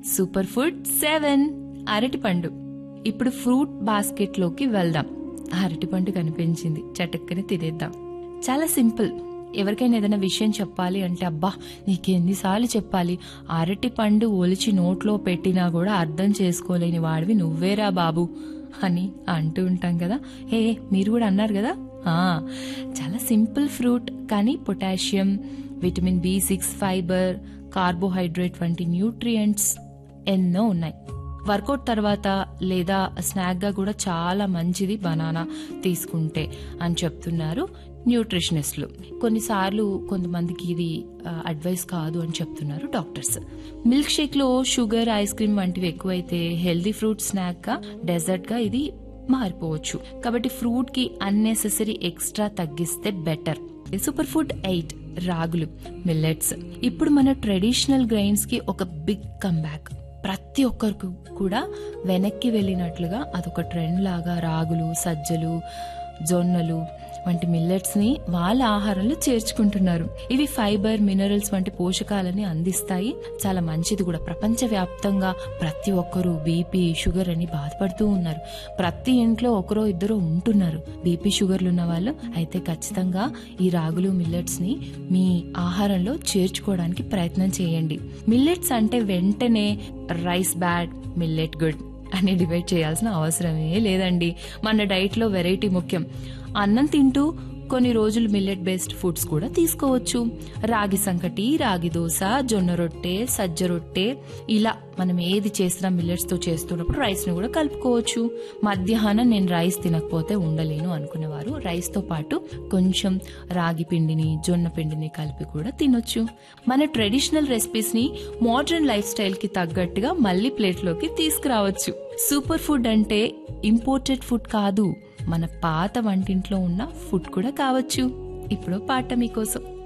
super food seven అరటిపండు ఇప్పుడు fruit basket లోకి వెళ్దాం అరటిపండు కనిపించింది చటుక్కని తినేద్దాం చాలా సింపుల్ ఎవరికైనా ఏదైనా విషయం చెప్పాలి అంటే అబ్బా నీకెన్నిసార్లు చెప్పాలి అరటి పండు ఒలిచి నోట్లో పెట్టినా కూడా అర్థం చేసుకోలేని వాడివి నువ్వేరా బాబు అని అంటూ ఉంటాం కదా హే మీరు కూడా అన్నారు కదా ఆ, చాలా సింపుల్ ఫ్రూట్ కానీ potassium vitamin B six fibre carbohydrate వంటి న్యూట్రియంట్స్ ఎన్నో ఉన్నాయి వర్కౌట్ తర్వాత లేదా స్నాక్ గా కూడా చాలా మంచిది బనానా తీసుకుంటే అని చెప్తున్నారు న్యూట్రిషనిస్టులు కొన్నిసార్లు కొంతమందికి ఇది అడ్వైస్ కాదు అని చెప్తున్నారు డాక్టర్స్ మిల్క్ షేక్ లో షుగర్ ఐస్ క్రీమ్ వంటివి ఎక్కువైతే హెల్దీ ఫ్రూట్ స్నాక్ గా డెజర్ట్ గా ఇది మారిపోవచ్చు కాబట్టి ఫ్రూట్ కి అన్నెసెసరీ ఎక్స్ట్రా తగ్గిస్తే బెటర్ సూపర్ ఫుడ్ ఎయిట్ రాగులు మిల్లెట్స్ ఇప్పుడు మన ట్రెడిషనల్ గ్రెయిన్స్ కి ఒక బిగ్ కంబ్యాక్ ప్రతి ఒక్కరికి కూడా వెనక్కి వెళ్ళినట్లుగా అదొక ట్రెండ్ లాగా రాగులు సజ్జలు జొన్నలు వంటి మిల్లెట్స్ ని వాళ్ళ ఆహారంలో చేర్చుకుంటున్నారు ఇవి ఫైబర్ మినరల్స్ వంటి పోషకాలని అందిస్తాయి చాలా మంచిది కూడా ప్రపంచ వ్యాప్తంగా ప్రతి ఒక్కరూ బీపీ షుగర్ అని బాధపడుతూ ఉన్నారు ప్రతి ఇంట్లో ఒకరో ఇద్దరు ఉంటున్నారు బీపీ షుగర్లు ఉన్న వాళ్ళు అయితే ఖచ్చితంగా ఈ రాగులు మిల్లెట్స్ ని మీ ఆహారంలో చేర్చుకోవడానికి ప్రయత్నం చేయండి మిల్లెట్స్ అంటే వెంటనే రైస్ బ్యాడ్ మిల్లెట్ గుడ్ అని డివైడ్ చేయాల్సిన అవసరమే లేదండి మన డైట్ లో వెరైటీ ముఖ్యం అన్నం తింటూ కొన్ని రోజులు మిల్లెట్ బేస్డ్ ఫుడ్స్ కూడా తీసుకోవచ్చు రాగి సంకటి రాగి దోశ జొన్న రొట్టె సజ్జ రొట్టె ఇలా మనం ఏది చేసినా మిల్లెట్స్ తో చేస్తున్నప్పుడు రైస్ ని కూడా కలుపుకోవచ్చు మధ్యాహ్నం నేను రైస్ తినకపోతే ఉండలేను అనుకునేవారు రైస్ తో పాటు కొంచెం రాగి పిండిని జొన్న పిండిని కలిపి కూడా తినొచ్చు మన ట్రెడిషనల్ రెసిపీస్ ని మోడర్న్ లైఫ్ స్టైల్ కి తగ్గట్టుగా మళ్ళీ ప్లేట్ లోకి తీసుకురావచ్చు సూపర్ ఫుడ్ అంటే ఇంపోర్టెడ్ ఫుడ్ కాదు మన పాత వంటింట్లో ఉన్న ఫుడ్ కూడా కావచ్చు ఇప్పుడు పాట మీకోసం